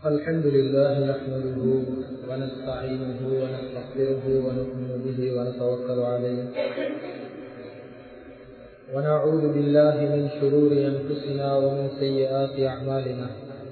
الحمد لله نحمده ونستعينه ونستغفره ونؤمن به ونتوكل عليه ونعوذ بالله من شرور أنفسنا ومن سيئات أعمالنا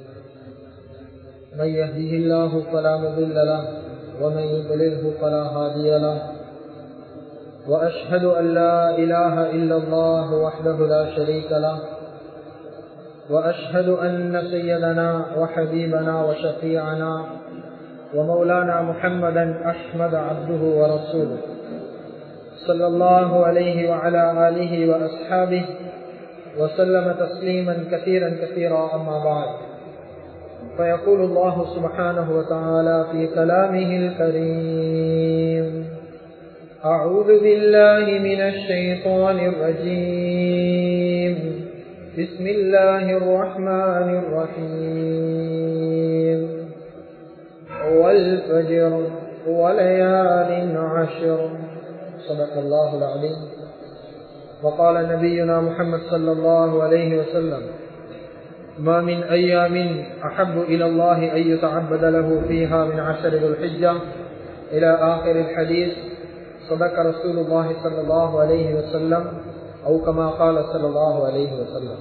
من يهده الله فلا مضل له ومن يضلله فلا هادي له وأشهد أن لا إله إلا الله وحده لا شريك له وأشهد أن سيدنا وحبيبنا وشفيعنا ومولانا محمدا أحمد عبده ورسوله صلى الله عليه وعلى آله وأصحابه وسلم تسليما كثيرا كثيرا أما بعد فيقول الله سبحانه وتعالى في كلامه الكريم أعوذ بالله من الشيطان الرجيم بسم الله الرحمن الرحيم والفجر وليال عشر صدق الله العظيم وقال نبينا محمد صلى الله عليه وسلم ما من أيام أحب إلى الله أن يتعبد له فيها من عشر ذو الحجة إلى آخر الحديث صدق رسول الله صلى الله عليه وسلم أو كما قال صلى الله عليه وسلم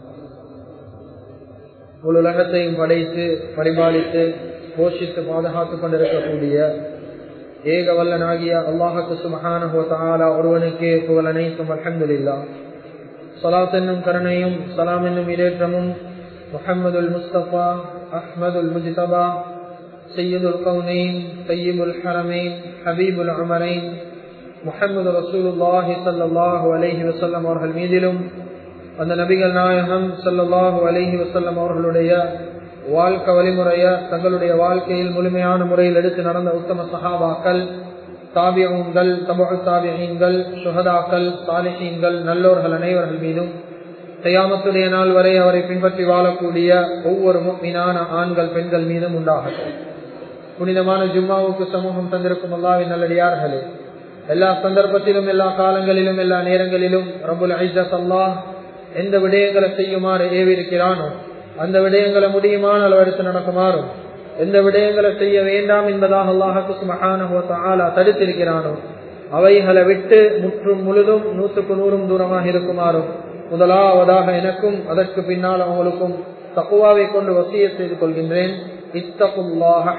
உலகத்தையும் படைத்து பரிபாலித்து போஷித்து பாதுகாத்துக் கொண்டிருக்கக்கூடிய ஏக வல்லனாகிய அல்லாஹத்து சுமஹான ஒருவனுக்கு புகழ் அனைத்தும் அலமதுல்லா சலாத் என்னும் கருணையும் சலாம் என்னும் இடேற்றமும் முஹம்மதுல் முஸ்தபா அஹ்மதுல் முஜ்தபா சையதுல் கவுனைன் தையீபுல் ஹரமைன் ஹபீபுல் அமரைன் முஹம்மது ரசூலுல்லாஹி சல்லாஹூ அலஹி வசல்லம் அவர்கள் மீதிலும் அந்த நபிகள் நாயகம் சல்லாஹூ அலஹி வசல்லம் அவர்களுடைய வாழ்க்கை வழிமுறைய தங்களுடைய வாழ்க்கையில் முழுமையான முறையில் எடுத்து நடந்த உத்தம சஹாபாக்கள் தாபியங்கள் தபு தாபியங்கள் சுகதாக்கள் சாலிஹீன்கள் நல்லோர்கள் அனைவர்கள் மீதும் தையாமத்துடைய நாள் வரை அவரை பின்பற்றி வாழக்கூடிய ஒவ்வொரு மீனான ஆண்கள் பெண்கள் மீதும் உண்டாகட்டும் புனிதமான ஜும்மாவுக்கு சமூகம் தந்திருக்கும் அல்லாவின் நல்லடியார்களே எல்லா சந்தர்ப்பத்திலும் எல்லா காலங்களிலும் எல்லா நேரங்களிலும் ரபுல் ஐசத் அல்லாஹ் எந்த விடயங்களை செய்யுமாறு ஏவிருக்கிறானோ அந்த விடயங்களை முடியுமான அளவெடுத்து நடக்குமாறும் எந்த விடயங்களை செய்ய வேண்டாம் என்பதாக அல்லாஹுக்கு மகானா தடுத்திருக்கிறானோ அவைகளை விட்டு முற்றும் முழுதும் நூற்றுக்கு நூறும் தூரமாக இருக்குமாறும் முதலாவதாக எனக்கும் அதற்கு பின்னால் அவங்களுக்கும் தக்குவாவை கொண்டு வசிய செய்து கொள்கின்றேன் இத்தகுல்லாக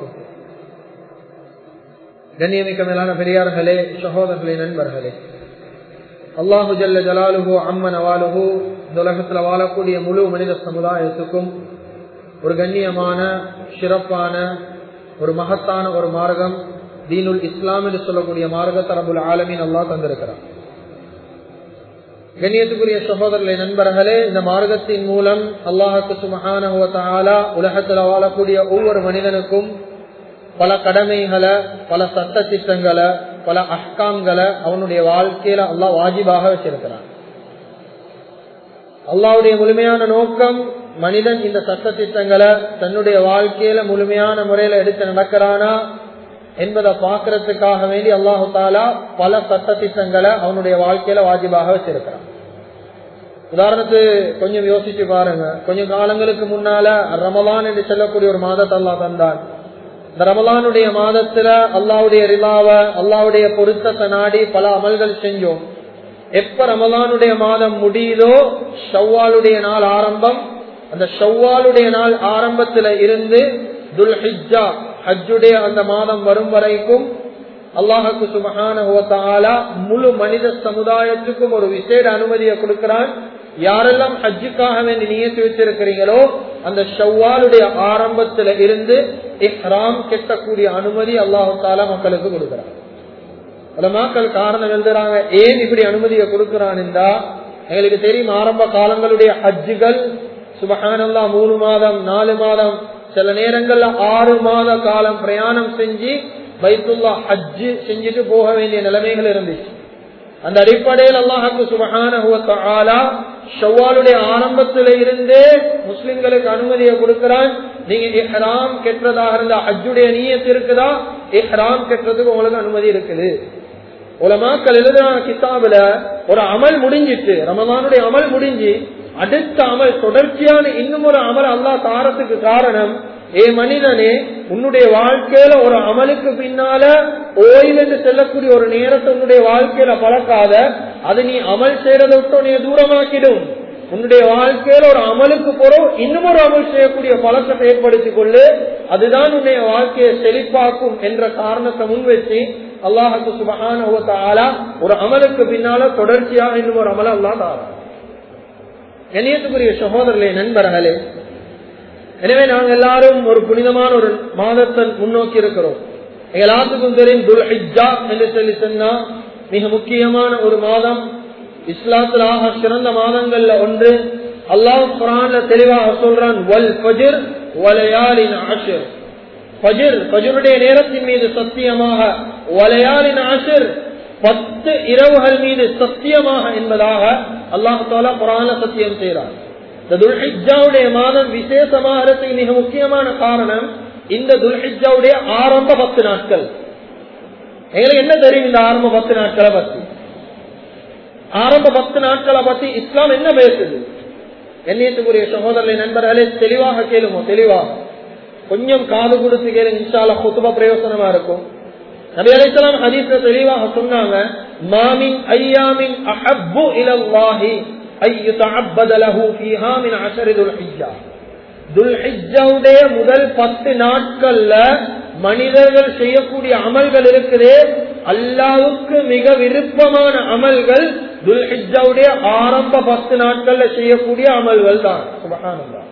கண்ணியமிக்க மேலான பெரியார்களே சகோதரர்களே நண்பர்களே அல்லாஹு ஜல்ல ஜலாலுஹோ அம்மன் அவாலுஹோ இந்த உலகத்தில் வாழக்கூடிய முழு மனித சமுதாயத்துக்கும் ஒரு கண்ணியமான சிறப்பான ஒரு மகத்தான ஒரு மார்க்கம் தீனுல் இஸ்லாம் என்று சொல்லக்கூடிய மார்க்கத்தை ரபுல் ஆலமின் அல்லா தந்திருக்கிறார் கண்ணியத்துக்குரிய சகோதரர்களை நண்பர்களே இந்த மார்க்கத்தின் மூலம் அல்லாஹுக்கு சுமகான உலகத்தில் வாழக்கூடிய ஒவ்வொரு மனிதனுக்கும் பல கடமைகளை பல சட்ட திட்டங்களை பல அஹ்காம்களை அவனுடைய வாழ்க்கையில அல்லாஹ் வாஜிபாக வச்சிருக்கிறான் அல்லாவுடைய முழுமையான நோக்கம் மனிதன் இந்த சட்ட திட்டங்களை தன்னுடைய வாழ்க்கையில முழுமையான முறையில எடுத்து நடக்கிறானா என்பதை பார்க்கறதுக்காக வேண்டி அல்லாஹு தாலா பல சட்ட திட்டங்களை அவனுடைய வாழ்க்கையில வாஜிபாக வச்சிருக்கிறான் உதாரணத்துக்கு கொஞ்சம் யோசிச்சு பாருங்க கொஞ்சம் காலங்களுக்கு முன்னால ரமலான் என்று சொல்லக்கூடிய ஒரு மாதத்தை அல்லா தந்தான் இந்த ரமலானுடைய மாதத்துல அல்லாவுடைய ரிலாவ அல்லாவுடைய பொருத்தத்தை நாடி பல அமல்கள் செஞ்சோம் எப்ப ரமலானுடைய மாதம் முடியுதோ ஷவ்வாலுடைய நாள் ஆரம்பம் அந்த ஷவ்வாலுடைய நாள் ஆரம்பத்துல இருந்து துல் ஹிஜா ஹஜ்ஜுடைய அந்த மாதம் வரும் வரைக்கும் அல்லாஹுக்கு சுமகான முழு மனித சமுதாயத்துக்கும் ஒரு விசேட அனுமதியை கொடுக்கிறான் யாரெல்லாம் ஹஜ்ஜுக்காக வேண்டி நியத்து வச்சிருக்கிறீங்களோ அந்த ஷவ்வாலுடைய ஆரம்பத்துல இருந்து இஹ்ராம் கெட்டக்கூடிய அனுமதி அல்லாஹு தாலா மக்களுக்கு கொடுக்கிறான் பல மக்கள் காரணம் எழுதுறாங்க ஏன் இப்படி அனுமதியை கொடுக்கிறான் என்றா எங்களுக்கு தெரியும் ஆரம்ப காலங்களுடைய ஹஜ்ஜுகள் சுபஹானல்லா மூணு மாதம் நாலு மாதம் சில நேரங்கள்ல ஆறு மாத காலம் பிரயாணம் செஞ்சு பைத்துல்லா ஹஜ்ஜு செஞ்சுட்டு போக வேண்டிய நிலைமைகள் இருந்துச்சு அந்த அடிப்படையில் அல்லாஹுக்கு சுபகான ஷவ்வாலுடைய ஆரம்பத்தில இருந்தே முஸ்லிம்களுக்கு அனுமதியை கொடுக்கிறான் நீங்க இஹ்ராம் கெட்டதாக இருந்தா ஹஜ்ஜுடைய நீயத்து இருக்குதா இஹ்ராம் கெட்டதுக்கு உங்களுக்கு அனுமதி இருக்குது உலமாக்கள் எழுதுன கிதாபுல ஒரு அமல் முடிஞ்சிட்டு ரமதானுடைய அமல் முடிஞ்சு அடுத்த அமல் தொடர்ச்சியான இன்னும் ஒரு அமல் அல்லா தாரத்துக்கு காரணம் ஏ மனிதனே உன்னுடைய வாழ்க்கையில ஒரு அமலுக்கு பின்னால ஓய்வு என்று செல்லக்கூடிய ஒரு நேரத்தை உன்னுடைய வாழ்க்கையில பழக்காத அது நீ அமல் செய்யறதை விட்டு நீ தூரமாக்கிடும் உன்னுடைய வாழ்க்கையில ஒரு அமலுக்கு போறோம் இன்னும் ஒரு அமல் செய்யக்கூடிய பழக்கத்தை ஏற்படுத்திக் கொள்ளு அதுதான் உன்னுடைய வாழ்க்கையை செழிப்பாக்கும் என்ற காரணத்தை முன்வச்சு அல்லாஹுக்கு சுபகான ஒரு அமலுக்கு பின்னால தொடர்ச்சியாக இன்னும் ஒரு அமல அல்லா தாரா கண்ணியத்துக்குரிய சகோதரர்களே நண்பர்களே எனவே நாங்கள் எல்லாரும் ஒரு புனிதமான ஒரு மாதத்தை முன்னோக்கி இருக்கிறோம் எல்லாத்துக்கும் தெரியும் துல் ஹிஜா என்று சொல்லி சொன்னா மிக முக்கியமான ஒரு மாதம் இஸ்லாத்தில் ஆக சிறந்த மாதங்கள்ல ஒன்று அல்லாஹ் குரான்ல தெளிவாக சொல்றான் வல் பஜிர் வலையாலின் ஆஷிர் பஜிர் பஜருடைய நேரத்தின் மீது சத்தியமாக வலையாலின் ஆஷிர் பத்து இரவுகள் மீது சத்தியமாக என்பதாக அல்லாஹு தாலா குரான சத்தியம் செய்கிறார் இந்த துல்ஹிஜாவுடைய மாதம் விசேஷமாகிறதுக்கு மிக முக்கியமான காரணம் இந்த துல்ஹிஜாவுடைய ஆரம்ப பத்து நாட்கள் எங்களுக்கு என்ன தெரியும் இந்த ஆரம்ப பத்து நாட்களை பத்தி ஆரம்ப பத்து நாட்களை பத்தி இஸ்லாம் என்ன பேசுது எண்ணியத்துக்குரிய சகோதரர்களை நண்பர்களே தெளிவாக கேளுமோ தெளிவாக கொஞ்சம் காது கொடுத்து கேளுங்க இன்ஷால குத்துப பிரயோசனமா இருக்கும் நபி அலைசலாம் ஹதீஸ்ல தெளிவாக சொன்னாங்க மாமின் ஐயாமின் அஹப்பு இலல்லாஹி முதல் பத்து நாட்கள்ல மனிதர்கள் செய்யக்கூடிய அமல்கள் இருக்குதே அல்லாவுக்கு மிக விருப்பமான அமல்கள் துல்ஹிஜாவுடைய ஆரம்ப பத்து நாட்கள்ல செய்யக்கூடிய அமல்கள் தான் சுபகானந்தா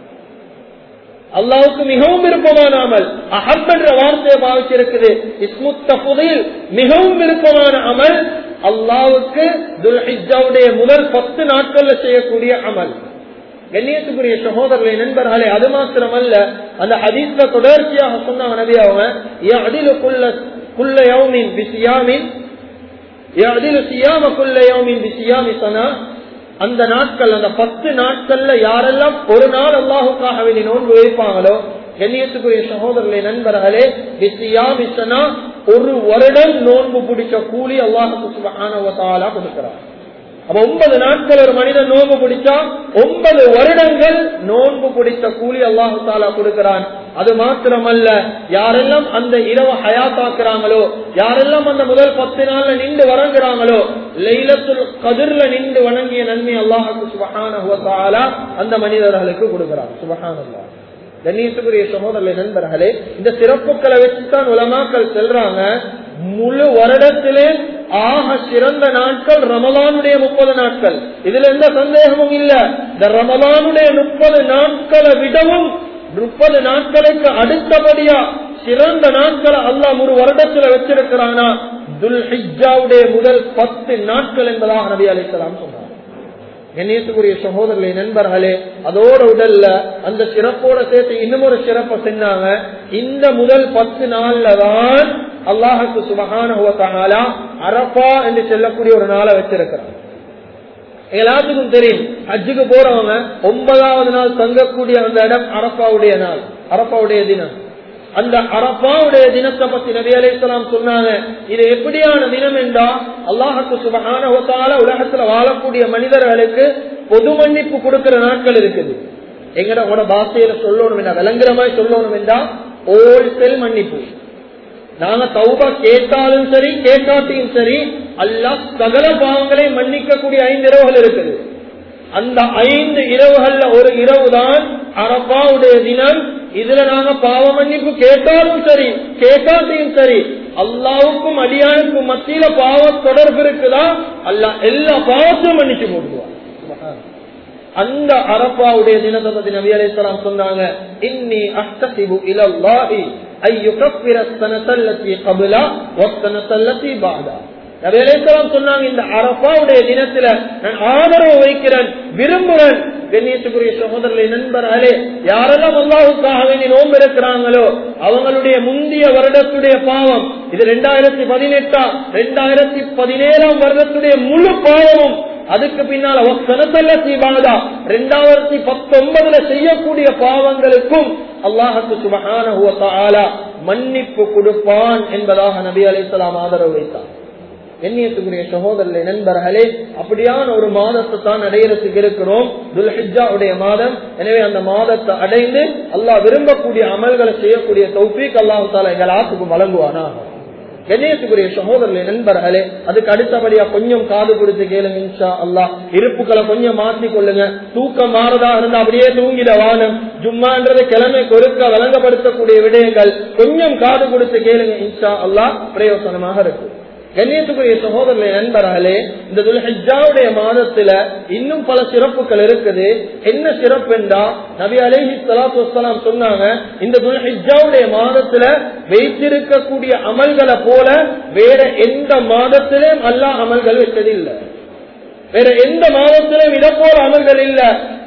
அல்லாவுக்கு மிகவும் விருப்பமான அமல் அஹப் என்ற வார்த்தையை பாவிச்சிருக்குது இஸ்முத்த புதையில் மிகவும் விருப்பமான அமல் அல்லாவுக்கு துல்ஹிஜாவுடைய முதல் பத்து நாட்கள்ல செய்யக்கூடிய அமல் கண்ணியத்துக்குரிய சகோதரர்களை நண்பர்களே அது மாத்திரம் அல்ல அந்த ஹதீஸ்ல தொடர்ச்சியாக சொன்னாங்க நபி அவங்க அதில் குள்ள யௌமின் பிசியாமின் அதில் சியாம குள்ள யௌமின் பிசியாமி சனா அந்த நாட்கள் அந்த பத்து நாட்கள்ல யாரெல்லாம் ஒரு நாள் அல்லாஹுக்காக வேண்டி நோன்பு வைப்பாங்களோ கண்ணியத்துக்குரிய சகோதரர்களே நண்பர்களே விசியாமிசனா ஒரு வருடம் நோன்பு பிடிச்ச கூலி அல்லாஹுக்கு சுபகான கொடுக்கிறார் அப்ப ஒன்பது நாட்கள் ஒரு மனிதன் நோன்பு பிடிச்சா ஒன்பது வருடங்கள் நோன்பு பிடித்த கூலி அல்லாஹு தாலா கொடுக்கிறான் அது மாத்திரமல்ல யாரெல்லாம் அந்த இரவு ஹயாத்தாக்குறாங்களோ யாரெல்லாம் அந்த முதல் பத்து நாள்ல நின்று வணங்குறாங்களோ லைலத்துல் கதிர்ல நின்று வணங்கிய நன்மை அல்லாஹுக்கு சுபகான அந்த மனிதர்களுக்கு கொடுக்கிறான் சுபகான கண்ணியத்துக்குரிய சகோதரர்களை நண்பர்களே இந்த சிறப்புகளை வச்சுதான் உலமாக்கள் செல்றாங்க முழு வருடத்திலே ஆக சிறந்த நாட்கள் ரமலானுடைய முப்பது நாட்கள் இதுல எந்த சந்தேகமும் இல்ல இந்த ரமலானுடைய முப்பது நாட்களை விடவும் முப்பது நாட்களுக்கு அடுத்தபடியா சிறந்த நாட்களை அல்லாஹ் ஒரு வருடத்துல வச்சிருக்கிறானா துல் ஹிஜாவுடைய முதல் பத்து நாட்கள் என்பதாக நபி அலிசலாம் சொன்னார் கண்ணியத்துக்குரிய சகோதரர்களை நண்பர்களே அதோட உடல்ல அந்த சிறப்போட சேர்த்து இன்னும் ஒரு சிறப்பை செஞ்சாங்க இந்த முதல் பத்து நாள்ல தான் அல்லாஹுக்கு சுபகான அரப்பா என்று சொல்லக்கூடிய ஒரு நாளை வச்சிருக்கிறார் எல்லாத்துக்கும் தெரியும் ஹஜ்ஜுக்கு போறவங்க ஒன்பதாவது நாள் தங்கக்கூடிய அந்த இடம் அரப்பாவுடைய நாள் அரப்பாவுடைய தினம் அந்த அரப்பாவுடைய தினத்தை பத்தி நபி அலிஸ்லாம் சொன்னாங்க இது எப்படியான தினம் என்றா அல்லாஹுக்கு சுபகான உலகத்துல வாழக்கூடிய மனிதர்களுக்கு பொது மன்னிப்பு கொடுக்கிற நாட்கள் இருக்குது எங்கட உட பாஷையில சொல்லணும் என்ன விளங்குற மாதிரி சொல்லணும் என்றா ஹோல்சேல் மன்னிப்பு நாங்க தௌபா கேட்டாலும் சரி கேட்காட்டியும் சரி அல்லா சகல பாவங்களை மன்னிக்கக்கூடிய ஐந்து இரவுகள் இருக்குது அந்த ஐந்து இரவுகள்ல ஒரு இரவு தான் அரப்பாவுடைய தினம் இதுல நாங்க பாவ மன்னிப்பு கேட்டாலும் சரி கேட்காட்டியும் சரி அல்லாவுக்கும் அடியானுக்கும் மத்தியில பாவ தொடர்பு இருக்குதா அல்ல எல்லா பாவத்தையும் மன்னிச்சு போடுவார் அந்த அரப்பாவுடைய தினத்தை பத்தி நபி அலையாம் சொன்னாங்க இன்னி அஷ்டசிபு இலல்லாஹி ஐயுகப்பிர சனசல்லத்தி கபுலா ஒத்தனசல்லத்தி பாதா நபிலாம் சொன்னாங்க இந்த அரபாவுடைய தினத்துல நான் ஆதரவு வைக்கிறேன் விரும்புகிறேன் கண்ணியத்துக்குரிய சகோதரர்களை நண்பர்களே யாரெல்லாம் அல்லாஹுக்காக வேண்டி நோன்பு இருக்கிறாங்களோ அவங்களுடைய முந்தைய வருடத்துடைய பாவம் இது ரெண்டாயிரத்தி பதினெட்டா ரெண்டாயிரத்தி பதினேழாம் வருடத்துடைய முழு பாவமும் அதுக்கு பின்னால சீபானதா ரெண்டாயிரத்தி பத்தொன்பதுல செய்யக்கூடிய பாவங்களுக்கும் அல்லாஹுக்கு சுபகான மன்னிப்பு கொடுப்பான் என்பதாக நபி அலிசலாம் ஆதரவு வைத்தார் எண்ணியத்துக்குரிய சகோதரர்களே நண்பர்களே அப்படியான ஒரு மாதத்தை தான் அடையிறதுக்கு இருக்கிறோம் துல்ஹிஜாவுடைய மாதம் எனவே அந்த மாதத்தை அடைந்து அல்லாஹ் விரும்பக்கூடிய அமல்களை செய்யக்கூடிய தௌஃபீக் அல்லாஹு தாலா எங்கள் ஆத்துக்கும் வழங்குவானா கண்ணியத்துக்குரிய சகோதரர்களே நண்பர்களே அதுக்கு அடுத்தபடியா கொஞ்சம் காது கொடுத்து கேளுங்க இன்ஷா அல்லாஹ் இருப்புக்களை கொஞ்சம் மாற்றிக் கொள்ளுங்க தூக்கம் மாறதா இருந்தா அப்படியே தூங்கிட வானம் ஜும்மான்றது கிழமை கொருக்க வழங்கப்படுத்தக்கூடிய விடயங்கள் கொஞ்சம் காது கொடுத்து கேளுங்க இன்ஷா அல்லாஹ் பிரயோசனமாக இருக்கும் கண்ணியத்துக்குரிய சகோதரர்களே நண்பர்களே இந்த துல்ஹிஜாவுடைய மாதத்துல இன்னும் பல சிறப்புகள் இருக்குது என்ன சிறப்பு என்றா நபி அலேஹி சலாத்து வலாம் சொன்னாங்க இந்த துல்ஹிஜாவுடைய மாதத்துல வைத்திருக்கக்கூடிய அமல்களை போல வேற எந்த மாதத்திலும் அல்லாஹ் அமல்கள் வச்சது இல்லை வேற எந்த மாதத்திலும் இதை போல அமல்கள் இல்ல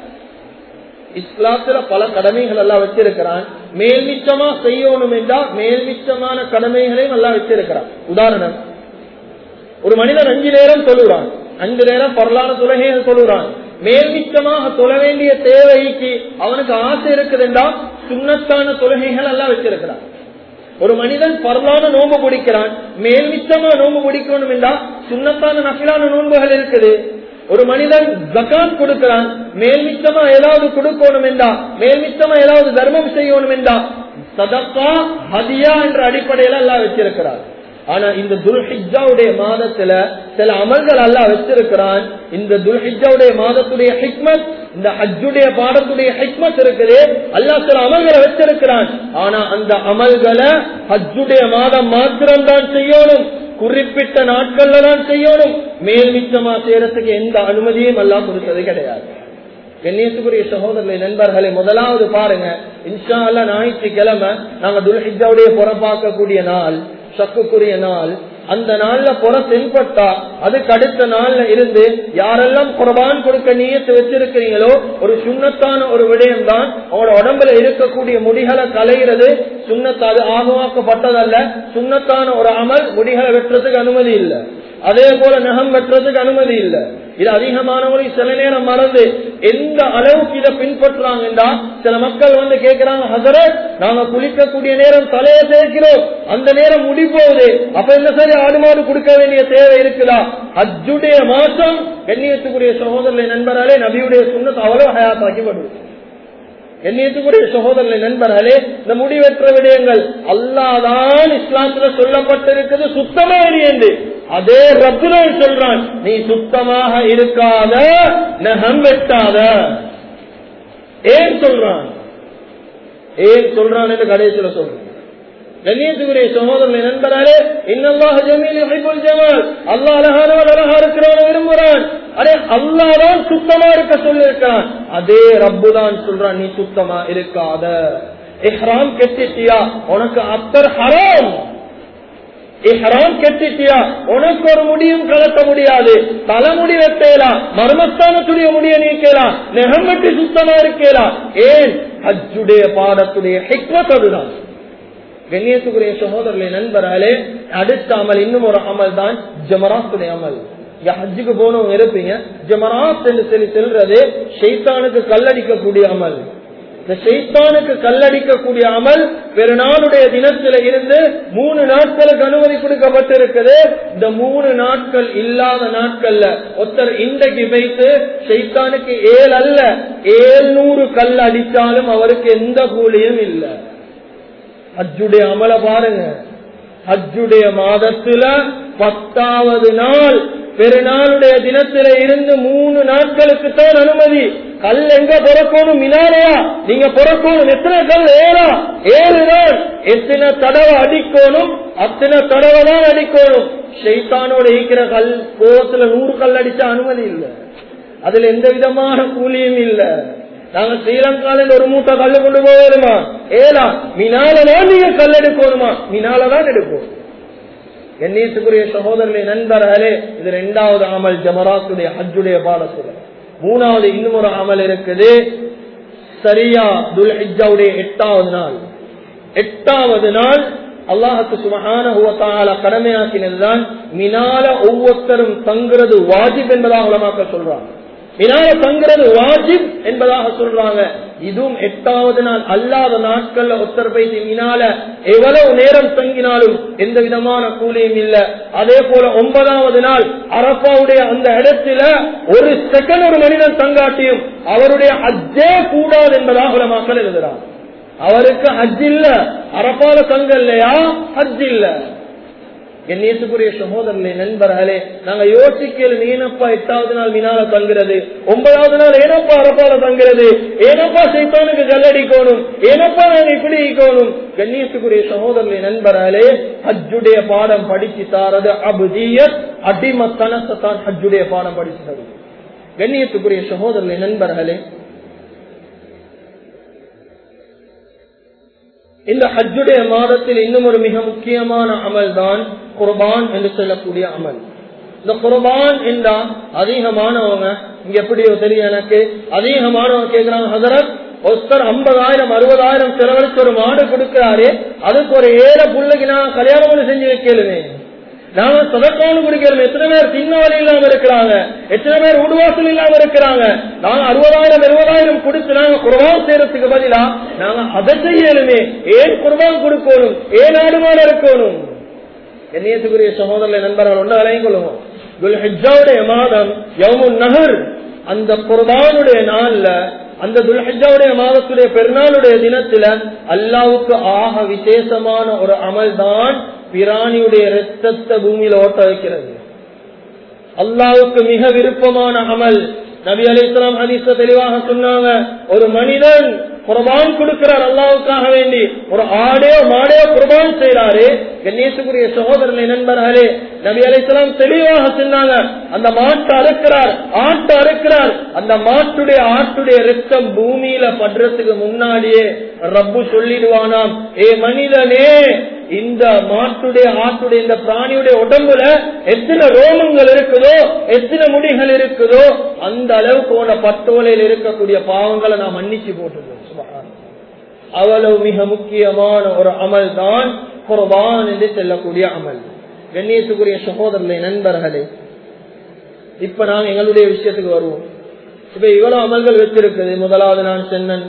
இஸ்லாத்துல பல கடமைகள் எல்லாம் வச்சிருக்கிறான் மேல்மிச்சமா செய்யணும் என்றா மேல்மிச்சமான கடமைகளையும் எல்லாம் வச்சிருக்கிறான் உதாரணம் ஒரு மனிதன் அஞ்சு நேரம் தொழுகிறான் அஞ்சு நேரம் பரலான தொழுகையை தொழுகிறான் மேல்மிச்சமாக தொழ வேண்டிய தேவைக்கு அவனுக்கு ஆசை இருக்குதுண்டா சுண்ணத்தான தொழுகைகள் எல்லாம் வச்சிருக்கிறான் ஒரு மனிதன் பரலான நோம்பு பிடிக்கிறான் மேல்மிச்சமா நோம்பு பிடிக்கணும் என்றா சுண்ணத்தான நபிலான நோன்புகள் இருக்குது ஒரு மனிதன் ஜக்காத் கொடுக்கிறான் மேல்மிச்சமா ஏதாவது கொடுக்கணும் என்றா மேல்மிச்சமா ஏதாவது தர்மம் செய்யணும் என்றா சதப்பா ஹதியா என்ற அடிப்படையில எல்லாம் வச்சிருக்கிறார் ஆனா இந்த துல்ஹிஜாவுடைய மாதத்துல சில அமல்கள் அல்ல வச்சிருக்கிறான் இந்த துல்ஹிஜாவுடைய மாதத்துடைய ஹிக்மத் இந்த ஹஜ்ஜுடைய பாடத்துடைய ஹிக்மத் இருக்குது அல்லா சில அமல்களை வச்சிருக்கிறான் ஆனா அந்த அமல்களை ஹஜ்ஜுடைய மாதம் மாத்திரம்தான் செய்யணும் குறிப்பிட்ட நாட்கள்ல தான் செய்யணும் மேல்மிச்சமா செய்யறதுக்கு எந்த அனுமதியும் எல்லாம் கொடுத்தது கிடையாது கண்ணியத்துக்குரிய சகோதரர்களை நண்பர்களை முதலாவது பாருங்க இன்ஷா அல்லா ஞாயிற்றுக்கிழமை நாங்க துல்ஹிஜாவுடைய புறப்பாக்கக்கூடிய நாள் சக்குக்குரிய நாள் அந்த நாள்ல புற தென்பட்டா அதுக்கு அடுத்த நாள்ல இருந்து யாரெல்லாம் குர்பான் கொடுக்க நீயத்து வச்சிருக்கிறீங்களோ ஒரு சுண்ணத்தான ஒரு விடயம் தான் அவங்களோட உடம்புல இருக்கக்கூடிய முடிகளை கலைகிறது சுண்ணத்து அது ஆகமாக்கப்பட்டதல்ல சுண்ணத்தான ஒரு அமல் முடிகளை வெட்டுறதுக்கு அனுமதி இல்லை அதே போல நகம் வெட்டுறதுக்கு அனுமதி இல்லை இது அதிகமானவரை சில நேரம் மறந்து எந்த அளவுக்கு இதை பின்பற்றுறாங்கன்றா சில மக்கள் வந்து கேட்கிறாங்க ஹசரத் நாங்க குளிக்கக்கூடிய நேரம் தலையை தேய்க்கிறோம் அந்த நேரம் முடி போகுது அப்ப என்ன சரி ஆடு மாடு கொடுக்க வேண்டிய தேவை இருக்குதா அஜுடைய மாசம் கண்ணியத்துக்குரிய சகோதரர்களை நண்பர்களே நபியுடைய சுண்ணத்தை அவ்வளவு ஹயாத்தாக்கி வருது எண்ணியத்துக்குரிய சகோதரர்களை நண்பர்களே இந்த முடிவெற்ற விடயங்கள் அல்லாதான் இஸ்லாத்துல சொல்லப்பட்டிருக்கிறது சுத்தமா என்று அதே ரப்புதான் சொல்றான் நீ சுத்தமாக இருக்காத நகம் வெட்டாத ஏன் சொல்றான் ஏன் சொல்றான் என்று கடைசியில சொல்றான் கண்ணியத்துக்குரிய சகோதரனை நண்பராலே இன்னல்லாஹ் ஜமீல் யுஹிப்புல் ஜமால் அல்லாஹ் அழகானவன் அழகா இருக்கிறவன விரும்புறான் அரே அல்லாஹ் சுத்தமா இருக்க சொல்லிருக்கான் அதே ரப்பு தான் சொல்றான் நீ சுத்தமா இருக்காத இஹ்ராம் கெட்டிட்டியா உனக்கு அத்தர் ஹராம் இஹ்ராம் கெட்டிட்டியா உனக்கு ஒரு முடியும் கலட்ட முடியாது தலைமுடி வெட்டேலாம் மர்மஸ்தானத்துடைய முடிய நீக்கலாம் நெகம் வெட்டி சுத்தமா இருக்கலாம் ஏன் அஜுடைய பாடத்துடைய ஹிக்மத் அதுதான் கண்ணியத்துக்குரிய சகோதரர்களை நண்பர்களே அடுத்த அமல் இன்னும் ஒரு அமல் தான் ஜமராத்துடைய அமல் ஹஜ்ஜுக்கு போனவங்க இருப்பீங்க ஜமராத் என்று சொல்லி செல்றது ஷெய்தானுக்கு கல்லடிக்கக்கூடிய அமல் இந்த ஷெய்தானுக்கு கல்லடிக்கக்கூடிய அமல் பெருநாளுடைய தினத்தில இருந்து மூணு நாட்களுக்கு அனுமதி கொடுக்கப்பட்டிருக்குது இந்த மூணு நாட்கள் இல்லாத நாட்கள்ல ஒருத்தர் இன்றைக்கு வைத்து ஷெய்தானுக்கு ஏழு அல்ல ஏழ்நூறு கல் அடித்தாலும் அவருக்கு எந்த கூலியும் இல்லை ஹஜ்ஜுடைய அமல பாருங்க ஹஜ்ஜுடைய மாதத்துல பத்தாவது நாள் பெருநாளுடைய தினத்தில இருந்து மூணு நாட்களுக்கு தான் அனுமதி கல் எங்க பிறக்கணும் மினாலையா நீங்க பிறக்கணும் எத்தனை கல் ஏறா ஏழு நாள் எத்தனை தடவை அடிக்கணும் அத்தனை தடவை தான் அடிக்கணும் ஷெய்தானோட ஈக்கிற கல் கோவத்துல நூறு கல் அடிச்சா அனுமதி இல்லை அதுல எந்த விதமான கூலியும் இல்லை நாங்க ஸ்ரீலங்கால ஒரு மூட்டை கல்லு கொண்டு போவேருமா ஏலா மினாலதான் நீங்க கல் எடுக்கணுமா மினாலதான் எடுக்கும் எண்ணீட்டுக்குரிய சகோதரர்களை நண்பர்களே இது ரெண்டாவது அமல் ஜமராத்துடைய ஹஜ்ஜுடைய பாடத்துல மூணாவது இன்னும் ஒரு அமல் இருக்குது சரியா துல் ஹிஜாவுடைய எட்டாவது நாள் எட்டாவது நாள் அல்லாஹுக்கு சுமகான கடமையாக்கினதுதான் மினால ஒவ்வொருத்தரும் தங்குறது வாஜிப் என்பதாக உலமாக்க சொல்றாங்க மினால தங்குறது வாஜிப் என்பதாக சொல்றாங்க இதுவும் எட்டாவது நாள் அல்லாத நாட்கள்ல ஒத்தர் பைத்து மினால எவ்வளவு நேரம் தங்கினாலும் எந்த விதமான கூலியும் இல்ல அதே போல ஒன்பதாவது நாள் அரப்பாவுடைய அந்த இடத்துல ஒரு செகண்ட் ஒரு மனிதன் தங்காட்டியும் அவருடைய அஜே கூடாது என்பதாக உள்ள மக்கள் எழுதுறான் அவருக்கு ஹஜ் இல்ல அரப்பால தங்க இல்லையா ஹஜ் இல்ல கண்ணியத்துக்குரிய சகோதரர்களே நண்பர்களே நாங்க யோசிக்கல ஏனப்பா எட்டாவது நாள் மினால தங்குறது ஒன்பதாவது நாள் ஏனப்பா அரப்பால தங்குறது ஏனப்பா சைத்தானுக்கு கல்லடிக்கணும் ஏனப்பா நாங்க இப்படி இருக்கணும் கண்ணியத்துக்குரிய சகோதரர்களே நண்பர்களே ஹஜ்ஜுடைய பாடம் படிச்சு தாரது அபுதியத் அடிமத்தனத்தை தான் ஹஜ்ஜுடைய பாடம் படிச்சு தருது கண்ணியத்துக்குரிய சகோதரர்களே நண்பர்களே இந்த ஹஜ்ஜுடைய மாதத்தில் இன்னும் ஒரு மிக முக்கியமான அமல் தான் குர்பான் என்று சொல்லக்கூடிய அமல் இந்த குர்பான் என்றா அதிகமானவங்க இங்க எப்படியோ தெரியும் எனக்கு அதிகமானவங்க கேட்கிறாங்க ஹசரத் ஒருத்தர் ஐம்பதாயிரம் அறுபதாயிரம் செலவழிச்சு ஒரு மாடு கொடுக்கிறாரு அதுக்கு ஒரு ஏழை புள்ளைக்கு நான் கல்யாணம் பண்ணி செஞ்சு வைக்கலுமே நாம சதக்கானு குடிக்கிறோம் எத்தனை பேர் தின்ன வழி இல்லாம இருக்கிறாங்க எத்தனை பேர் உடுவாசல் இல்லாம இருக்கிறாங்க நாங்க அறுபதாயிரம் எழுபதாயிரம் கொடுத்து நாங்க குர்பான் செய்யறதுக்கு பதிலா நாங்க அதை செய்யலுமே ஏன் குர்பான் கொடுக்கணும் ஏன் ஆடுமாறு இருக்கணும் என்னையத்துக்குரிய சகோதரர்களை நண்பர்கள் ஒன்று அலையும் கொள்ளுவோம் துல்ஹிஜாவுடைய மாதம் யமுன் நகர் அந்த குர்பானுடைய நாள்ல அந்த துல்ஹிஜாவுடைய மாதத்துடைய பெருநாளுடைய தினத்துல அல்லாவுக்கு ஆக விசேஷமான ஒரு அமல் தான் பிராணியுடைய ரத்தத்தை பூமியில ஓட்ட வைக்கிறது அல்லாவுக்கு மிக விருப்பமான அமல் நபி அலி இஸ்லாம் ஹதீஸ தெளிவாக சொன்னாங்க ஒரு மனிதன் குர்பான் கொடுக்கிறார் அல்லாவுக்காக வேண்டி ஒரு ஆடையோ மாடையோ குர்பான் செய்யறாரு கணேசுக்குரிய சகோதரனை நண்பர்களே நபி அலி இஸ்லாம் தெளிவாக சொன்னாங்க அந்த மாட்டை அறுக்கிறார் ஆட்டை அறுக்கிறார் அந்த மாட்டுடைய ஆட்டுடைய ரத்தம் பூமியில படுறதுக்கு முன்னாடியே ரப்பு சொல்லிடுவானாம் ஏ மனிதனே இந்த மாட்டுடைய ஆட்டுடைய இந்த பிராணியுடைய உடம்புல எத்தனை ரோமங்கள் இருக்குதோ எத்தனை முடிகள் இருக்குதோ அந்த அளவுக்கு உன பட்டோலையில் இருக்கக்கூடிய பாவங்களை நான் மன்னிச்சு போட்டுருவோம் அவ்வளவு மிக முக்கியமான ஒரு அமல் தான் குர்பான் என்று செல்லக்கூடிய அமல் கண்ணியத்துக்குரிய சகோதரர்களே நண்பர்களே இப்ப நாங்க எங்களுடைய விஷயத்துக்கு வருவோம் இப்ப இவ்வளவு அமல்கள் வச்சிருக்குது முதலாவது நான் சென்னன்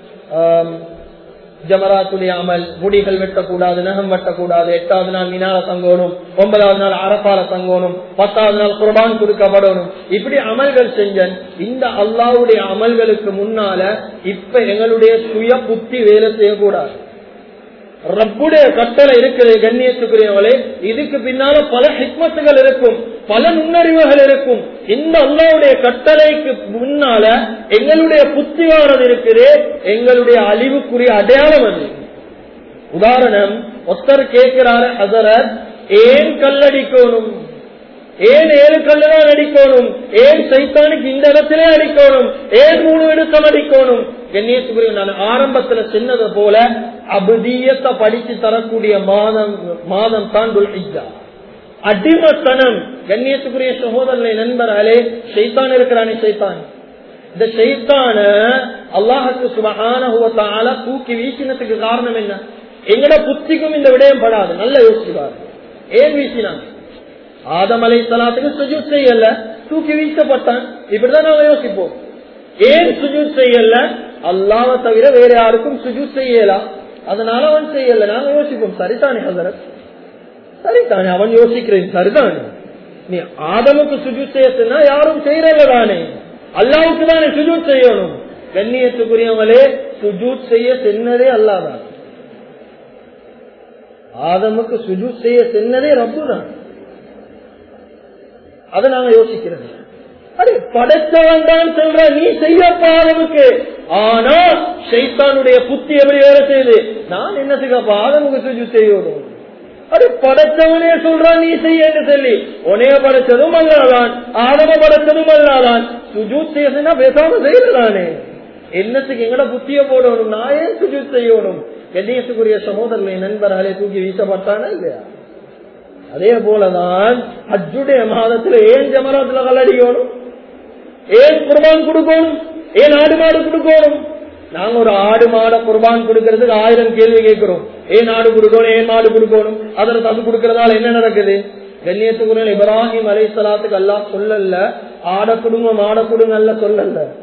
ஜமராத்துடைய அமல் முடிகள் வெட்டக்கூடாது நகம் வெட்டக்கூடாது எட்டாவது நாள் மினால தங்கணும் ஒன்பதாவது நாள் அரப்பால தங்கணும் பத்தாவது நாள் குர்பான் கொடுக்கப்படணும் இப்படி அமல்கள் செஞ்சன் இந்த அல்லாவுடைய அமல்களுக்கு முன்னால இப்ப எங்களுடைய சுய புத்தி வேலை செய்யக்கூடாது ரப்புடைய கட்டளை இருக்குது கண்ணியத்துக்குரியவளே இதுக்கு பின்னால பல ஹிக்மத்துகள் இருக்கும் பல நுண்ணறிவுகள் இருக்கும் இந்த அல்லாவுடைய கட்டளைக்கு முன்னால எங்களுடைய புத்திவானது இருக்குது எங்களுடைய அழிவுக்குரிய அடையாளம் அது உதாரணம் ஒருத்தர் கேட்கிறாரு அதரர் ஏன் கல்லடிக்கணும் ஏன் ஏழு கல்லுதான் அடிக்கணும் ஏன் சைத்தானுக்கு இந்த இடத்திலே அடிக்கணும் ஏன் மூணு விடுத்தம் அடிக்கணும் கண்ணியத்துக்குரிய நான் ஆரம்பத்துல சொன்னது போல அபுதீயத்தை படிச்சு தரக்கூடிய மாதம் மாதம் தான் துல்ஹிஜா அடிமத்தனம் கண்ணியத்துக்குரிய சகோதரனை நண்பர்களே சைத்தான் இருக்கிறானே சைத்தான் இந்த சைத்தான அல்லாஹுக்கு சுபகான தூக்கி வீசினதுக்கு காரணம் என்ன எங்கட புத்திக்கும் இந்த விடயம் படாது நல்ல யோசிச்சுவார் ஏன் வீசினாங்க ஆதம் அலை சலாத்துக்கு சுஜூத் செய்யல தூக்கி வீசப்பட்டான் இப்படிதான் நாம யோசிப்போம் ஏன் சுஜூத் செய்யல அல்லாவை தவிர வேற யாருக்கும் சுஜூத் செய்யலாம் அதனால அவன் செய்யல நாங்க யோசிப்போம் சரிதானே ஹசரத் சரிதானே அவன் யோசிக்கிறேன் சரிதானே நீ ஆதமுக்கு சுஜூத் செய்ய யாரும் செய்யறல தானே அல்லாவுக்கு தானே சுஜூத் செய்யணும் கண்ணியத்துக்குரியவங்களே சுஜூத் செய்ய சென்னதே அல்லாதான் ஆதமுக்கு சுஜூத் செய்ய சென்னதே ரப்பு தான் அதை நாங்க யோசிக்கிறது அடே படைத்தவன் தான் சொல்ற நீ செய்யப்பா ஆதமுக்கு ஆனா சைத்தானுடைய புத்தி எப்படி வேலை செய்யுது நான் என்ன செய்யப்பா ஆதமுக்கு சுஜு செய்யணும் அது படைத்தவனே சொல்றான் நீ செய்ய சொல்லி உனைய படைச்சதும் அல்லாதான் ஆதம படைச்சதும் அல்லாதான் சுஜூத் செய்யணும்னா பேசாம செய்யலானே என்னத்துக்கு எங்கட புத்திய போடணும் நான் ஏன் சுஜூத் செய்யணும் கண்ணியத்துக்குரிய சகோதரனை நண்பர்களே தூக்கி வீசப்பட்டானா இல்லையா அதே போலதான் ஹஜ்ஜுடைய மாதத்துல ஏன் ஜமராத்துல கல்லடிக்கணும் ஏன் குர்பான் கொடுக்கணும் ஏன் ஆடு மாடு கொடுக்கணும் நாங்க ஒரு ஆடு மாட குர்பான் கொடுக்கறதுக்கு ஆயிரம் கேள்வி கேட்கிறோம் ஏன் ஆடு கொடுக்கணும் ஏன் மாடு கொடுக்கணும் அதற்கு அது கொடுக்கறதால என்ன நடக்குது கண்ணியத்துக்குரிய இப்ராஹிம் அலை சலாத்துக்கு எல்லாம் சொல்லல ஆட கொடுங்க மாட கொடுங்க அல்ல சொல்லல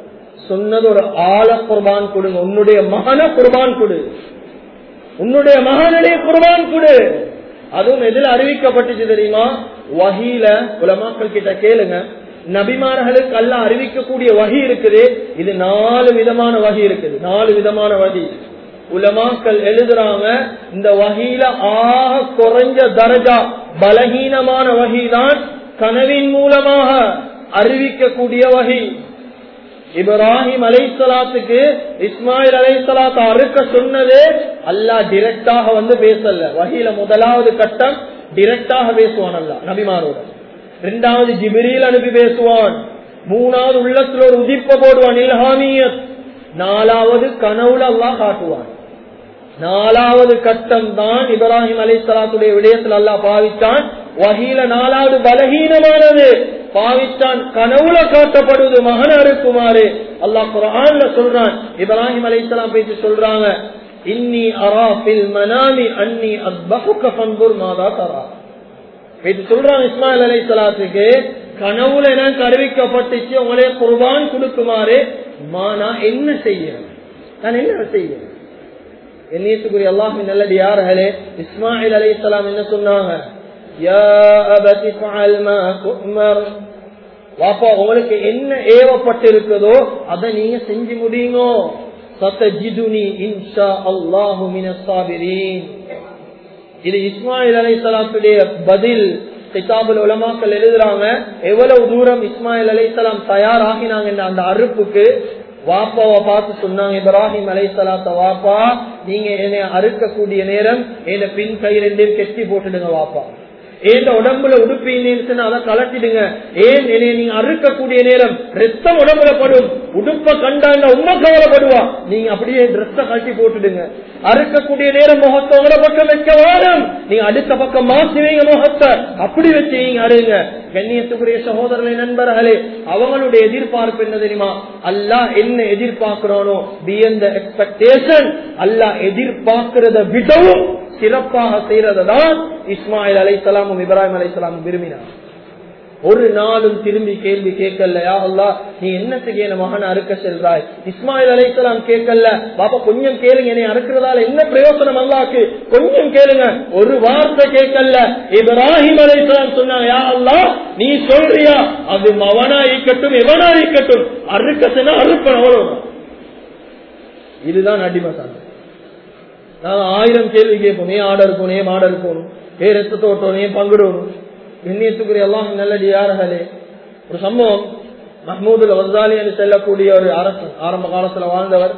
சொன்னது ஒரு ஆழ குர்பான் கொடுங்க உன்னுடைய மகன குர்பான் கொடு உன்னுடைய மகனுடைய குர்பான் கொடு அதுவும் எதில் அறிவிக்கப்பட்டுச்சு தெரியுமா வகியில உலமாக்கள் கிட்ட கேளுங்க நபிமார்களுக்கு அல்ல அறிவிக்கக்கூடிய வகி இருக்குது இது நாலு விதமான வகி இருக்குது நாலு விதமான வகி உலமாக்கள் எழுதுறாங்க இந்த வகையில ஆக குறைஞ்ச தரஜா பலகீனமான வகைதான் கனவின் மூலமாக அறிவிக்கக்கூடிய வகை இப்ராஹிம் அலைசலாத்துக்கு இஸ்மாயில் அலைசலாத்தை அறுக்க சொன்னதே அல்லா டிரெக்டாக வந்து பேசல வகையில முதலாவது கட்டம் டிரெக்டாக பேசுவான் அல்ல நபிமாரோட இரண்டாவது ஜிபிரியில் அனுப்பி பேசுவான் மூணாவது உள்ளத்துல ஒரு உதிப்ப போடுவான் இல்ஹாமியத் நாலாவது கனவுல அல்லா காட்டுவான் நாலாவது கட்டம் தான் இப்ராஹிம் அலி சலாத்துடைய விடயத்தில் அல்லா பாவித்தான் வகையில நாலாவது பலகீனமானது பாவித்தான் கனவுல காட்டப்படுவது மகன் அறுக்குமாறு அல்லாஹ் குரான்ல சொல்றான் இப்ராஹிம் அலி சலாம் பேசி சொல்றாங்க இன்னி அரா பில் மனாமி அன்னி அத்பகுக்க பண்புர் மாதா தரா இது சொல்றான் இஸ்மாயில் அலை சலாத்துக்கு கனவுல எனக்கு அறிவிக்கப்பட்டுச்சு உங்களே குர்பான் கொடுக்குமாறு நான் என்ன செய்ய நான் என்ன செய்ய எண்ணியத்துக்குரிய அல்லாஹின் நல்லது யார்களே இஸ்மாயில் அலை சலாம் என்ன சொன்னாங்க வாப்பா உங்களுக்கு என்ன ஏவப்பட்டிருக்குதோ அதை நீங்க செஞ்சு முடியுங்க சத்தஜிதுனி இன்ஷா அல்லாஹு மினசாபிரீன் இது இஸ்மாயில் அலை சலாத்துடைய பதில் கிதாபுல் உலமாக்கள் எழுதுறாங்க எவ்வளவு தூரம் இஸ்மாயில் அலை சலாம் தயாராகினாங்க அந்த அறுப்புக்கு வாப்பாவை பார்த்து சொன்னாங்க இப்ராஹிம் அலை சலாத்த வாப்பா நீங்க என்னை அறுக்கக்கூடிய நேரம் என்ன பின் கை ரெண்டையும் கெட்டி போட்டுடுங்க வாப்பா ஏன் உடம்புல உடுப்பீங்கன்னு அதை கலட்டிடுங்க ஏன் என்னை நீங்க அறுக்கக்கூடிய நேரம் ரத்தம் உடம்புல படும் உடுப்ப கண்டாண்ட உண்மை கவலைப்படுவா நீங்க அப்படியே ட்ரெஸ்ஸ கழட்டி போட்டுடுங்க அறுக்கக்கூடிய நேரம் முகத்தை உங்கள பக்கம் வைக்க வாரம் நீங்க அடுத்த பக்கம் மாசுவீங்க முகத்தை அப்படி வச்சு நீங்க அருங்க கண்ணியத்துக்குரிய சகோதரர்களை நண்பர்களே அவங்களுடைய எதிர்பார்ப்பு என்ன தெரியுமா அல்லா என்ன எதிர்பார்க்கிறானோ பியந்த எக்ஸ்பெக்டேஷன் அல்லா எதிர்பார்க்கிறத விடவும் சிறப்பாக செய்யறதான் இஸ்மாயில் அலைசலாமும் இப்ராஹிம் அலைசலாமும் விரும்பினார் ஒரு நாளும் திரும்பி கேள்வி கேட்கலையா அல்லா நீ என்னத்துக்கு என் மகன் அறுக்க செல்றாய் இஸ்மாயில் அலைசலாம் கேட்கல பாப்பா கொஞ்சம் கேளுங்க என்னை அறுக்கிறதால என்ன பிரயோசனம் அல்லாக்கு கொஞ்சம் கேளுங்க ஒரு வார்த்தை கேட்கல இப்ராஹிம் அலைசலாம் சொன்னாங்க யா அல்லா நீ சொல்றியா அது மவனா இருக்கட்டும் எவனா இருக்கட்டும் அறுக்க சென்னா அறுப்பன் அவ்வளவுதான் இதுதான் அடிமசாங்க நாங்க ஆயிரம் கேள்வி கேட்போம் ஏன் ஆடை இருக்கணும் ஏன் மாடை இருக்கணும் ஏன் ரத்தத்தை ஓட்டணும் ஏன் பங்கிடணும் எண்ணியத்துக்குரிய எல்லாம் நல்லடி யார்களே ஒரு சம்பவம் மஹமூதுல் வசாலி என்று செல்லக்கூடிய ஒரு அரசன் ஆரம்ப காலத்துல வாழ்ந்தவர்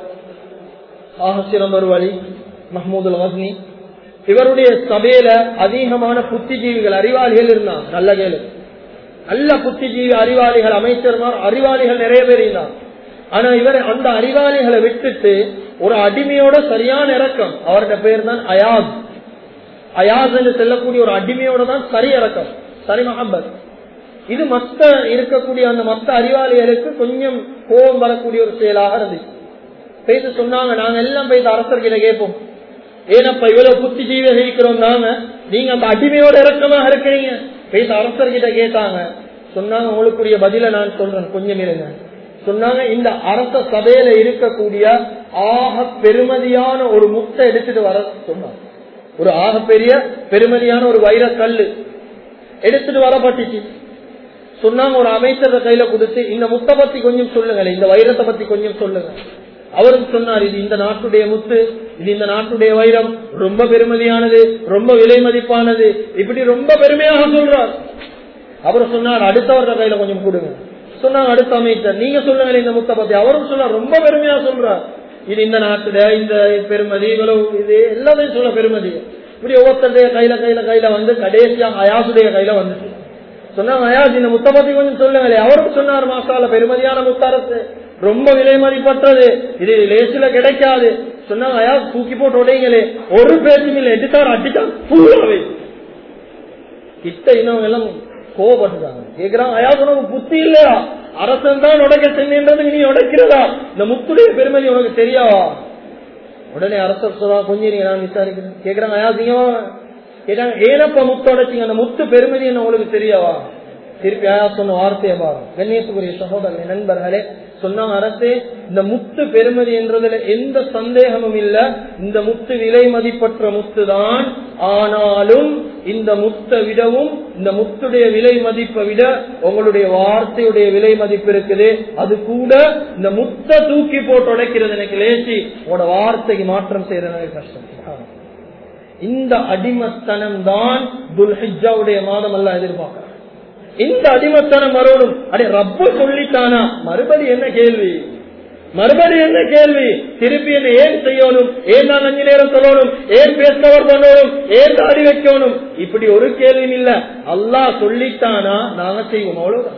ஆக சிறந்த ஒரு வழி மஹமூதுல் வஸ்னி இவருடைய சபையில அதிகமான புத்திஜீவிகள் அறிவாளிகள் இருந்தாங்க நல்ல கேளு நல்ல புத்திஜீவி அறிவாளிகள் அமைச்சர்மார் அறிவாளிகள் நிறைய பேர் இருந்தாங்க ஆனா இவர் அந்த அறிவாளிகளை விட்டுட்டு ஒரு அடிமையோட சரியான இறக்கம் அவருடைய பேர் தான் அயாஸ் அயாஸ் என்று செல்லக்கூடிய ஒரு அடிமையோட தான் சரி இறக்கம் சரி மஹபத் இது மத்த இருக்கக்கூடிய அந்த மத்த அறிவாளிகளுக்கு கொஞ்சம் கோபம் வரக்கூடிய ஒரு செயலாக இருந்துச்சு பேச சொன்னாங்க நாங்க எல்லாம் போய் அரசர்கிட்ட கேட்போம் ஏனப்பா இவ்வளவு புத்திஜீவியாக இருக்கிறோம் நாங்க நீங்க அந்த அடிமையோட இறக்கமாக இருக்கிறீங்க பேச அரசர்கிட்ட கேட்டாங்க சொன்னாங்க உங்களுக்குரிய பதில நான் சொல்றேன் கொஞ்சம் இருங்க சொன்னாங்க இந்த அரச சபையில இருக்கக்கூடிய ஆக பெருமதியான ஒரு முத்தை எடுத்துட்டு வர சொன்னாங்க ஒரு ஆக பெரிய பெருமதியான ஒரு வைர கல்லு எடுத்துட்டு வரப்பட்டுச்சு சொன்னாங்க ஒரு அமைச்சர் கையில கொடுத்து இந்த முத்தை பத்தி கொஞ்சம் சொல்லுங்களேன் இந்த வைரத்தை பத்தி கொஞ்சம் சொல்லுங்க அவரும் சொன்னார் இது இந்த நாட்டுடைய முத்து இது இந்த நாட்டுடைய வைரம் ரொம்ப பெருமதியானது ரொம்ப விலை மதிப்பானது இப்படி ரொம்ப பெருமையாக சொல்றார் அவர் சொன்னார் அடுத்தவர்கள் கையில கொஞ்சம் கொடுங்க சொன்னாங்க அடுத்த அமைச்சர் நீங்க சொல்லுங்க இந்த முத்த பத்தி அவரும் சொன்னார் ரொம்ப பெருமையா சொல்றார் இது இந்த நாட்டுல இந்த பெருமதி இவ்வளவு இது எல்லாத்தையும் சொல்ல பெருமதி இப்படி ஒவ்வொருத்தருடைய கையில கையில கையில வந்து கடைசியா அயாசுடைய கையில வந்துச்சு சொன்னாங்க அயாஸ் இந்த முத்த பத்தி கொஞ்சம் சொல்லுங்களே அவரும் சொன்னார் மாசால பெருமதியான முத்தரசு ரொம்ப விலை மதிப்பற்றது இது லேசில கிடைக்காது சொன்னாங்க அயாஸ் தூக்கி போட்டு உடைங்களே ஒரு பேச்சும் இல்லை எடுத்தார் அடிச்சா ஃபுல்லாவே கிட்ட இன்னும் எல்லாம் கோவப்பட்டுட்டாங்க கேக்குறாங்க ஐயா உனக்கு புத்தி இல்லையா அரசன் தான் உடைக்க சென்றது நீ உடைக்கிறதா இந்த முத்துடைய பெருமதி உனக்கு தெரியாவா உடனே அரசர் சொல்றா கொஞ்சம் நீங்க நான் விசாரிக்கிறேன் கேக்குறாங்க ஐயா நீங்க கேட்டாங்க ஏனப்பா முத்து உடைச்சிங்க அந்த முத்து பெருமதி என்ன உங்களுக்கு தெரியாவா திருப்பி ஆயா சொன்ன வார்த்தையை பாருங்க கண்ணியத்துக்குரிய சகோதரர் நண்பர்களே சொன்னாங்க அரசே இந்த முத்து பெருமதி என்றதுல எந்த சந்தேகமும் இல்ல இந்த முத்து விலை மதிப்பற்ற முத்து தான் ஆனாலும் இந்த முத்தை விடவும் இந்த முத்துடைய விலை மதிப்பை விட உங்களுடைய வார்த்தையுடைய விலை மதிப்பு இருக்குது அது கூட இந்த முத்தை தூக்கி போட்டு உடைக்கிறது எனக்கு லேசி உங்களோட வார்த்தைக்கு மாற்றம் செய்யறது எனக்கு கஷ்டம் இந்த அடிமத்தனம் தான் துல்ஹிஜாவுடைய மாதம் அல்ல எதிர்பார்க்க இந்த அடிமத்தனம் வரணும் அடே ரப்ப சொல்லித்தானா மறுபடி என்ன கேள்வி மறுபடி என்ன கேள்வி திருப்பி என்ன ஏன் செய்யணும் ஏன் நான் அஞ்சு நேரம் சொல்லணும் ஏன் பேசுறவர் பண்ணணும் ஏன் தாடி வைக்கணும் இப்படி ஒரு கேள்வியும் இல்ல அல்லாஹ் சொல்லித்தானா நாங்க செய்வோம் அவ்வளவுதான்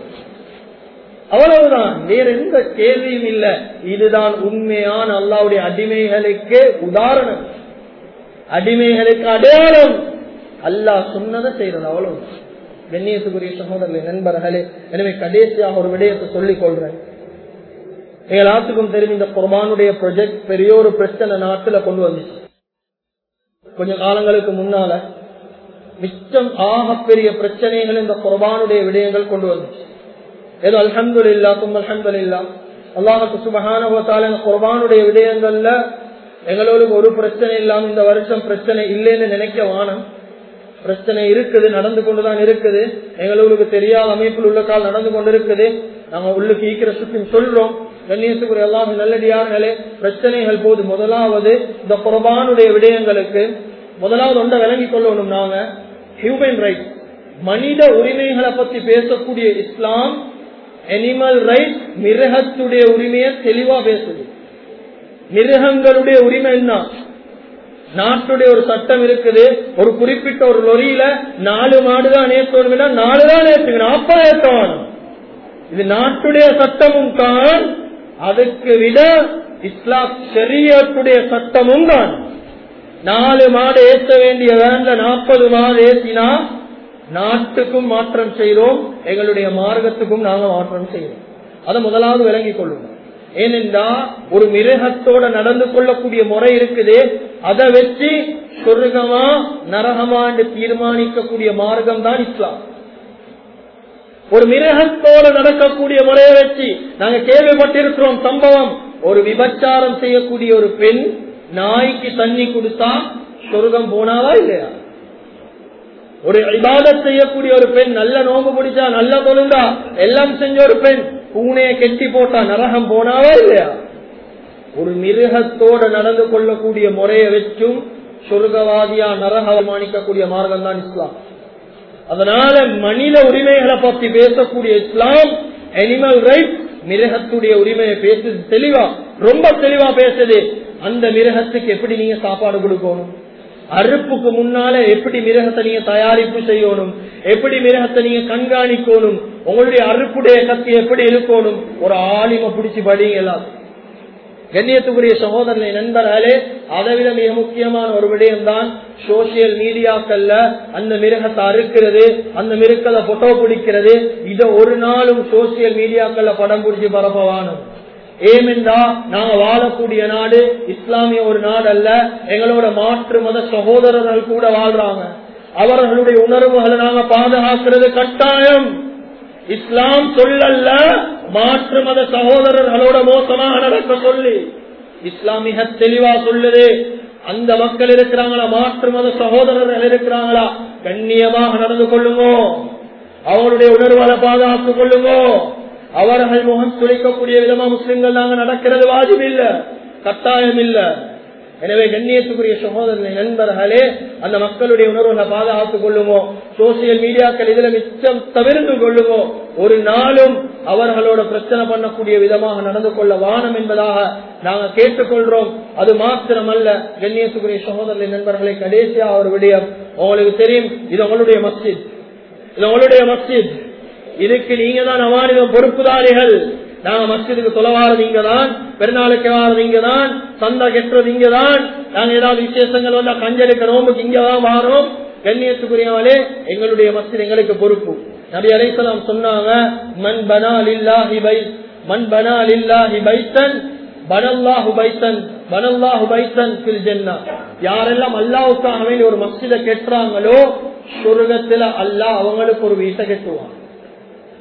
அவ்வளவுதான் வேற எந்த கேள்வியும் இல்ல இதுதான் உண்மையான அல்லாவுடைய அடிமைகளுக்கு உதாரணம் அடிமைகளுக்கு அடையாளம் அல்லாஹ் சொன்னதை செய்யறது அவ்வளவு கண்ணியத்துக்குரிய சகோதரர்களே நண்பர்களே எனவே கடைசியாக ஒரு விடயத்தை சொல்லிக் கொள்றேன் எல்லாத்துக்கும் தெரியும் இந்த குர்பானுடைய ப்ரொஜெக்ட் பெரிய ஒரு பிரச்சனை நாட்டுல கொண்டு வந்துச்சு கொஞ்ச காலங்களுக்கு முன்னால மிச்சம் ஆகப்பெரிய பிரச்சனைகள் இந்த குர்பானுடைய விடயங்கள் கொண்டு வந்துச்சு ஏதோ அல்ஹம்து இல்லா தும் அல்ஹம்து இல்லா அல்லாஹுக்கு சுபகான குர்பானுடைய விடயங்கள்ல எங்களோடு ஒரு பிரச்சனை இல்லாம இந்த வருஷம் பிரச்சனை இல்லைன்னு நினைக்க வானம் பிரச்சனை இருக்குது நடந்து கொண்டுதான் இருக்குது எங்களுக்கு தெரியாத அமைப்பில் உள்ள கால் நடந்து கொண்டு இருக்குது நாங்க உள்ளுக்கு ஈக்கிற சுற்றி சொல்றோம் கண்ணியத்துக்குரிய எல்லாம் நல்லடியார்களே பிரச்சனைகள் போது முதலாவது இந்த குர்பானுடைய விடயங்களுக்கு முதலாவது ஒன்றை விளங்கி கொள்ளணும் நாங்க ஹியூமன் ரைட் மனித உரிமைகளை பத்தி பேசக்கூடிய இஸ்லாம் அனிமல் ரைட் மிருகத்துடைய உரிமையை தெளிவா பேசுது மிருகங்களுடைய உரிமை என்ன நாட்டுடைய ஒரு சட்டம் இருக்குது ஒரு குறிப்பிட்ட ஒரு லொரியில நாலு மாடு தான் ஏற்றணும் நாலு தான் ஏற்றுக்கணும் அப்ப ஏற்றணும் இது நாட்டுடைய சட்டமும் தான் அதுக்கு விட இஸ்லாம் ஷரியத்துடைய சட்டமும் தான் நாலு மாடு ஏற்ற வேண்டிய வேண்ட நாற்பது மாடு ஏற்றினா நாட்டுக்கும் மாற்றம் செய்கிறோம் எங்களுடைய மார்க்கத்துக்கும் நாங்க மாற்றம் செய்கிறோம் அதை முதலாவது விளங்கிக் கொள்ளுங்க ஏனென்றா ஒரு மிருகத்தோட நடந்து கொள்ளக்கூடிய முறை இருக்குது அதை வச்சு சொர்க்கமா நரகமா என்று தீர்மானிக்கக்கூடிய மார்க்கம் தான் இஸ்லாம் ஒரு மிருகத்தோட நடக்கக்கூடிய முறையை வச்சு நாங்க கேள்விப்பட்டிருக்கிறோம் சம்பவம் ஒரு விபச்சாரம் செய்யக்கூடிய ஒரு பெண் நாய்க்கு தண்ணி கொடுத்தா சொர்க்கம் போனாவா இல்லையா ஒரு இபாதத் செய்யக்கூடிய ஒரு பெண் நல்ல நோம்பு பிடிச்சா நல்ல தொழுந்தா எல்லாம் செஞ்ச ஒரு பெண் பூனைய கெட்டி போட்டா நரகம் போனாவா இல்லையா ஒரு மிருகத்தோட நடந்து கொள்ளக்கூடிய முறையை வச்சும் சொர்க்கவாதியா நரகமானிக்கக்கூடிய மார்க்கம் தான் இஸ்லாம் அதனால மனித உரிமைகளை பத்தி பேசக்கூடிய இஸ்லாம் அனிமல் ரைட் மிருகத்துடைய உரிமையை பேசுது தெளிவா ரொம்ப தெளிவா பேசுது அந்த மிருகத்துக்கு எப்படி நீங்க சாப்பாடு கொடுக்கணும் அறுப்புக்கு முன்னால எப்படி மிருகத்தை நீங்க தயாரிப்பு செய்யணும் எப்படி மிருகத்தை நீங்க கண்காணிக்கணும் உங்களுடைய அறுப்புடைய கத்தி எப்படி இருக்கணும் ஒரு ஆலிம பிடிச்சி படிங்க எல்லாம் கண்ணியத்துக்குரிய சகோதரனை நண்பர்களே அதை விட மிக முக்கியமான ஒரு விடயம் தான் சோசியல் மீடியாக்கள்ல அந்த மிருகத்தை அறுக்கிறது அந்த மிருகத்தை போட்டோ பிடிக்கிறது இதை ஒரு நாளும் சோசியல் மீடியாக்கள்ல படம் பிடிச்சி பரப்பவானும் ஏமென்றா நாங்க வாழக்கூடிய நாடு இஸ்லாமிய ஒரு நாடு அல்ல எங்களோட மாற்று மத சகோதரர்கள் கூட வாழ்றாங்க அவர்களுடைய உணர்வுகளை நாங்க பாதுகாக்கிறது கட்டாயம் இஸ்லாம் சொல்லல்ல மாற்று மத சகோதரர்களோட மோசமாக நடக்க சொல்லி இஸ்லாம் மிக தெளிவா சொல்லுது அந்த மக்கள் இருக்கிறாங்களா மாற்று மத சகோதரர்கள் இருக்கிறாங்களா கண்ணியமாக நடந்து கொள்ளுங்க அவருடைய உணர்வுகளை பாதுகாத்துக் கொள்ளுங்க அவர்கள் முகம் துளைக்கக்கூடிய விதமா முஸ்லிம்கள் நாங்க நடக்கிறது வாஜிப் இல்ல கட்டாயம் இல்ல எனவே கண்ணியத்துக்குரிய சகோதரனை நண்பர்களே அந்த மக்களுடைய உணர்வுகளை பாதுகாத்துக் கொள்ளுமோ சோசியல் மீடியாக்கள் இதுல மிச்சம் தவிர்த்து கொள்ளுமோ ஒரு நாளும் அவர்களோட பிரச்சனை பண்ணக்கூடிய விதமாக நடந்து கொள்ள வானம் என்பதாக நாங்க கேட்டுக்கொள்றோம் அது மாத்திரமல்ல கண்ணியத்துக்குரிய சகோதரனை நண்பர்களை கடைசியா ஒரு விடயம் உங்களுக்கு தெரியும் இது உங்களுடைய மஸ்ஜித் இது உங்களுடைய மஸ்ஜித் இதுக்கு நீங்க தான் அமானிதம் பொறுப்புதாரிகள் நாங்க மஸ்ஜிதுக்கு தொலைவாரது இங்க தான் பெருநாளுக்கு வாரது இங்க தான் சந்தா கெட்டுறது இங்க தான் நாங்க ஏதாவது விசேஷங்கள் வந்தா கஞ்சலுக்கு நோம்புக்கு இங்க தான் வாரோம் கண்ணியத்துக்குரியவளே எங்களுடைய மஸ்ஜித் எங்களுக்கு பொறுப்பு நபி அலைசலாம் சொன்னாங்க மண் பனா லில்லாஹி பை மண் பனா லில்லாஹி பைத்தன் பனல்லாஹு பைத்தன் பனல்லாஹு பைத்தன் பில் ஜென்னா யாரெல்லாம் அல்லாவுக்காக வேண்டி ஒரு மஸ்ஜித கெட்டுறாங்களோ சொர்க்கத்துல அல்லாஹ் அவங்களுக்கு ஒரு வீட்டை கெட்டுவான்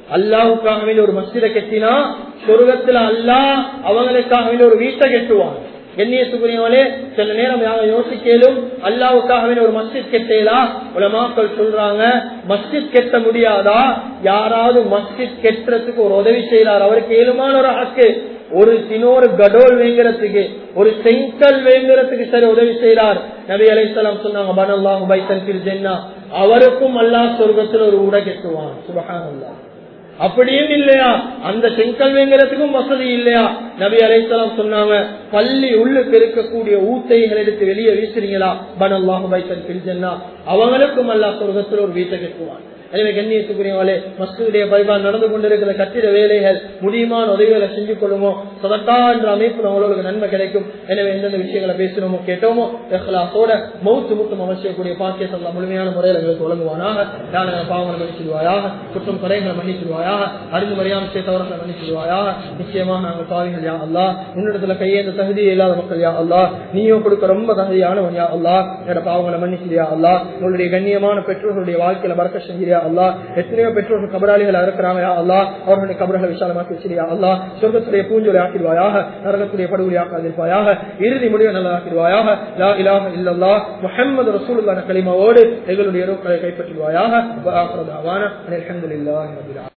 அல்லாவுக்காக வேண்டி ஒரு மஸ்ஜிதை கட்டினா சொர்க்கத்துல அல்லாஹ் அவங்களுக்காக வேண்டி ஒரு வீட்டை கட்டுவான் கண்ணியத்துக்குரியவனே சில நேரம் யாரும் யோசிக்கலும் அல்லாவுக்காக வேண்டி ஒரு மஸ்ஜித் கெட்டேலா உலமாக்கள் சொல்றாங்க மஸ்ஜித் கெட்ட முடியாதா யாராவது மஸ்ஜித் கெட்டுறதுக்கு ஒரு உதவி செய்யறார் அவருக்கு ஏழுமான ஒரு ஹக்கு ஒரு சினோரு கடோல் வேங்கிறதுக்கு ஒரு செங்கல் வேங்கிறதுக்கு சரி உதவி செய்யறார் நபி அலைசலாம் சொன்னாங்க பனல்லாஹு பைத்தன் ஃபில் ஜென்னா அவருக்கும் அல்லாஹ் சொர்க்கத்தில் ஒரு உடை கெட்டுவான் சுபஹானல்லாஹ் அப்படியும் இல்லையா அந்த செங்கல் வேங்கிறதுக்கும் வசதி இல்லையா நபி அலைசலாம் சொன்னாங்க பள்ளி உள்ளுக்கு இருக்கக்கூடிய ஊத்தைகள் எடுத்து வெளியே வீசுறீங்களா பனல்லாஹு பைத்தன் ஃபில் ஜென்னா அவங்களுக்கும் அல்லாஹ் சொர்க்கத்தில் ஒரு வீட்டை கட்டுவான் எனவே கண்ணியத்துக்குரியவங்களே மஸ்துடைய பரிபால் நடந்து கொண்டிருக்கிற கட்டிட வேலைகள் முடியுமான உதவிகளை செஞ்சு கொள்ளுமோ சதக்கா என்ற அமைப்பு அவங்களுக்கு நன்மை கிடைக்கும் எனவே எந்தெந்த விஷயங்களை பேசணுமோ கேட்டோமோ எஹ்லாசோட மௌத்து முத்தும் அவசியக்கூடிய பாக்கியத்தை முழுமையான முறையில் எங்களுக்கு வழங்குவானாக யானை பாவங்களை மன்னிச்சிடுவாயாக குற்றம் குறைகளை மன்னிச்சிடுவாயாக அறிந்து மரியாதை செய்தவர்களை மன்னிச்சிடுவாயாக நிச்சயமாக நாங்கள் பாவிகள் யா அல்லா உன்னிடத்துல கையேந்த தகுதி இல்லாத மக்கள் யா அல்லா நீயும் கொடுக்க ரொம்ப தகுதியானவன் யா அல்லா என்னோட பாவங்களை மன்னிச்சிடியா அல்லா உங்களுடைய கண்ணியமான பெற்றோர்களுடைய வாழ்க்கையில பறக்க செஞ்சியா அல்லா எத்தனையோ பெற்றோர்கள் கபராளிகள் இருக்கிறாங்க யா அல்லா அவர்களுடைய கபர்களை விசாலமாக்கி வச்சிருயா அல்லா சொர்க்கத்துடைய பூஞ்சொலி ஆக்கிடுவாயாக நரகத்துடைய படுகொலி ஆக்காதிருப்பாயாக இறுதி முடிவை நல்லதாக்கிடுவாயாக லா இலாஹ இல்லல்லா முஹம்மது ரசூலுல்லாஹ் கலிமாவோடு எங்களுடைய ரோக்களை கைப்பற்றுவாயாக அல்ஹம்துலில்லாஹி ரப்பில் ஆலமீன்